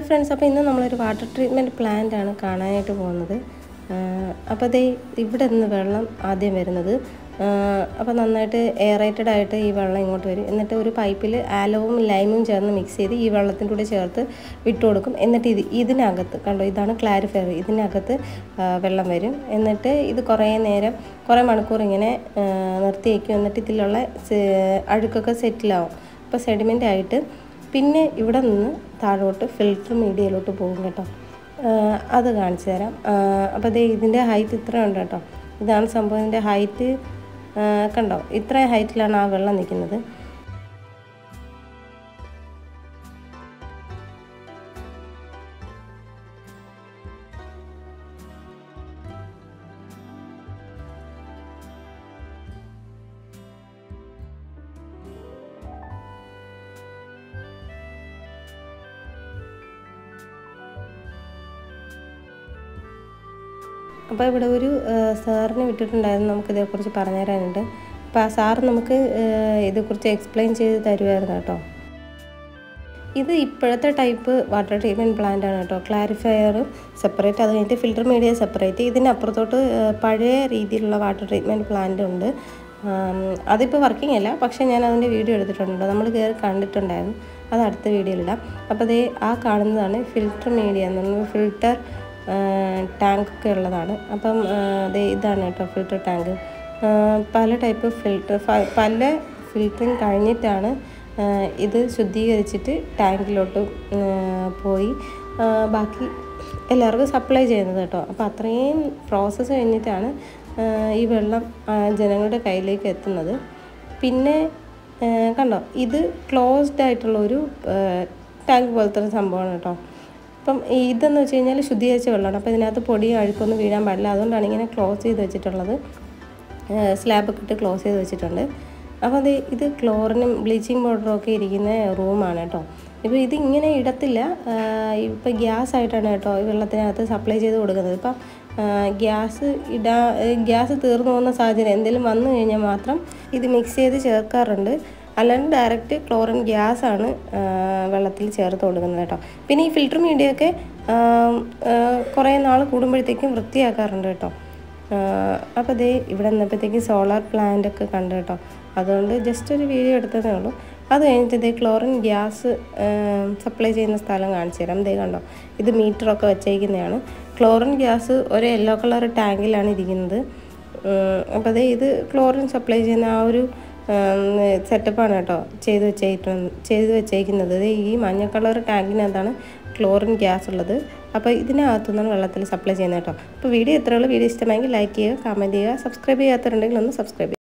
hi friends അപ്പോൾ ഇന്ന് നമ്മളൊരു വാട്ടർ ട്രീറ്റ്മെൻറ്റ് പ്ലാന്റ് ആണ് കാണാനായിട്ട് പോകുന്നത് അപ്പോൾ ദേ ഇവിടെ നിന്ന് വെള്ളം ആദ്യം വരുന്നത് അപ്പോൾ നന്നായിട്ട് എയറേറ്റഡ് ആയിട്ട് ഈ വെള്ളം ഇങ്ങോട്ട് വരും എന്നിട്ട് ഒരു പൈപ്പിൽ ആലോവും ലൈമും ചേർന്ന് മിക്സ് ചെയ്ത് ഈ വെള്ളത്തിൻ്റെ കൂടെ ചേർത്ത് വിട്ടു കൊടുക്കും എന്നിട്ട് ഇത് ഇതിനകത്ത് കണ്ടോ ഇതാണ് ക്ലാരിഫയർ ഇതിനകത്ത് വെള്ളം വരും എന്നിട്ട് ഇത് കുറേ നേരം കുറേ മണിക്കൂർ ഇങ്ങനെ നിർത്തി വയ്ക്കും എന്നിട്ട് ഇതിലുള്ള അഴുക്കൊക്കെ സെറ്റിലാവും അപ്പോൾ സെഡിമെൻ്റ് ആയിട്ട് പിന്നെ ഇവിടെ നിന്ന് താഴോട്ട് ഫിൽറ്റർ മീഡിയയിലോട്ട് പോകും കേട്ടോ അത് കാണിച്ചു തരാം അപ്പോൾ ദേ ഇതിൻ്റെ ഹൈറ്റ് ഇത്ര ഉണ്ട് കേട്ടോ ഇതാണ് സംഭവം ഇതിൻ്റെ ഹൈറ്റ് കണ്ടോ ഇത്രയും ഹൈറ്റിലാണ് ആ വെള്ളം നിൽക്കുന്നത് അപ്പോൾ ഇവിടെ ഒരു സാറിനെ വിട്ടിട്ടുണ്ടായിരുന്നു നമുക്ക് ഇതേക്കുറിച്ച് പറഞ്ഞു തരാനുണ്ട് അപ്പോൾ ആ സാറ് നമുക്ക് ഇതേക്കുറിച്ച് എക്സ്പ്ലെയിൻ ചെയ്ത് തരുമായിരുന്നു കേട്ടോ ഇത് ഇപ്പോഴത്തെ ടൈപ്പ് വാട്ടർ ട്രീറ്റ്മെൻറ്റ് പ്ലാന്റ് ആണ് കേട്ടോ ക്ലാരിഫയർ സെപ്പറേറ്റ് അത് കഴിഞ്ഞിട്ട് ഫിൽറ്റർ മീഡിയ സെപ്പറേറ്റ് ഇതിന് അപ്പുറത്തോട്ട് പഴയ രീതിയിലുള്ള വാട്ടർ ട്രീറ്റ്മെൻറ്റ് പ്ലാന്റ് ഉണ്ട് അതിപ്പോൾ വർക്കിംഗ് അല്ല പക്ഷേ ഞാൻ അതിൻ്റെ വീഡിയോ എടുത്തിട്ടുണ്ട് നമ്മൾ കയറി കണ്ടിട്ടുണ്ടായിരുന്നു അത് അടുത്ത വീഡിയോയിലിടാം അപ്പോൾ അതേ ആ കാണുന്നതാണ് ഫിൽറ്റർ മീഡിയ എന്ന് പറഞ്ഞാൽ ഫിൽറ്റർ ടാങ്കൊക്കെ ഉള്ളതാണ് അപ്പം അതേ ഇതാണ് കേട്ടോ ഫിൽറ്റർ ടാങ്ക് പല ടൈപ്പ് ഫിൽറ്റർ പല ഫിൽറ്ററിങ് കഴിഞ്ഞിട്ടാണ് ഇത് ശുദ്ധീകരിച്ചിട്ട് ടാങ്കിലോട്ട് പോയി ബാക്കി എല്ലാവർക്കും സപ്ലൈ ചെയ്യുന്നത് കേട്ടോ അപ്പോൾ അത്രയും പ്രോസസ്സ് കഴിഞ്ഞിട്ടാണ് ഈ വെള്ളം ജനങ്ങളുടെ കയ്യിലേക്ക് എത്തുന്നത് പിന്നെ കണ്ടോ ഇത് ക്ലോസ്ഡ് ആയിട്ടുള്ള ഒരു ടാങ്ക് പോലത്തെ ഒരു സംഭവമാണ് കേട്ടോ അപ്പം ഇതെന്ന് വെച്ച് കഴിഞ്ഞാൽ ശുദ്ധീകരിച്ച വെള്ളമാണ് അപ്പോൾ ഇതിനകത്ത് പൊടിയും അഴുക്കൊന്നും വീഴാൻ പാടില്ല അതുകൊണ്ടാണ് ഇങ്ങനെ ക്ലോസ് ചെയ്ത് വെച്ചിട്ടുള്ളത് സ്ലാബൊക്കെ ഇട്ട് ക്ലോസ് ചെയ്ത് വെച്ചിട്ടുണ്ട് അപ്പോൾ അത് ഇത് ക്ലോറിനും ബ്ലീച്ചിങ് പൗഡറും ഒക്കെ ഇരിക്കുന്ന റൂമാണ് കേട്ടോ ഇപ്പോൾ ഇത് ഇങ്ങനെ ഇടത്തില്ല ഇപ്പോൾ ഗ്യാസ് ആയിട്ടാണ് കേട്ടോ ഈ വെള്ളത്തിനകത്ത് സപ്ലൈ ചെയ്ത് കൊടുക്കുന്നത് ഇപ്പം ഗ്യാസ് ഇടാ ഗ്യാസ് തീർന്നു പോകുന്ന സാഹചര്യം എന്തെങ്കിലും വന്നു കഴിഞ്ഞാൽ മാത്രം ഇത് മിക്സ് ചെയ്ത് ചേർക്കാറുണ്ട് അല്ലാണ്ട് ഡയറക്റ്റ് ക്ലോറിൻ ഗ്യാസ് ആണ് വെള്ളത്തിൽ ചേർത്ത് കൊടുക്കുന്നത് കേട്ടോ പിന്നെ ഈ ഫിൽറ്റർ മീഡിയൊക്കെ കുറേ നാൾ കൂടുമ്പോഴത്തേക്കും വൃത്തിയാക്കാറുണ്ട് കേട്ടോ അപ്പോൾ ദേ ഇവിടെ നിന്നപ്പോഴത്തേക്കും സോളാർ പ്ലാന്റ് ഒക്കെ കണ്ടു കേട്ടോ അതുകൊണ്ട് ജസ്റ്റ് ഒരു വീഡിയോ എടുത്തതേ ഉള്ളൂ അത് കഴിഞ്ഞിട്ട് ഇതേ ക്ലോറിൻ ഗ്യാസ് സപ്ലൈ ചെയ്യുന്ന സ്ഥലം കാണിച്ചു തരാം ദേ കണ്ടോ ഇത് മീറ്ററൊക്കെ വെച്ചേക്കുന്നതാണ് ക്ലോറിൻ ഗ്യാസ് ഒരു യെല്ലോ കളർ ടാങ്കിലാണ് ഇരിക്കുന്നത് അപ്പോൾ അതേ ഇത് ക്ലോറിൻ സപ്ലൈ ചെയ്യുന്ന ആ ഒരു സെറ്റപ്പാണ് കേട്ടോ ചെയ്ത് വെച്ചേക്കുന്നത് ചെയ്ത് വെച്ചേക്കുന്നത് ഈ മഞ്ഞ കളർ ടാങ്കിനകത്താണ് ക്ലോറിൻ ഗ്യാസ് ഉള്ളത് അപ്പോൾ ഇതിനകത്തുനിന്നാണ് വെള്ളത്തിൽ സപ്ലൈ ചെയ്യുന്നത് കേട്ടോ അപ്പോൾ വീഡിയോ എത്രയുള്ള വീഡിയോ ഇഷ്ടമായെങ്കിൽ ലൈക്ക് ചെയ്യുക കമൻറ്റ് ചെയ്യുക സബ്സ്ക്രൈബ് ചെയ്യാത്തവരുണ്ടെങ്കിൽ ഒന്ന് സബ്സ്ക്രൈബ് ചെയ്യുക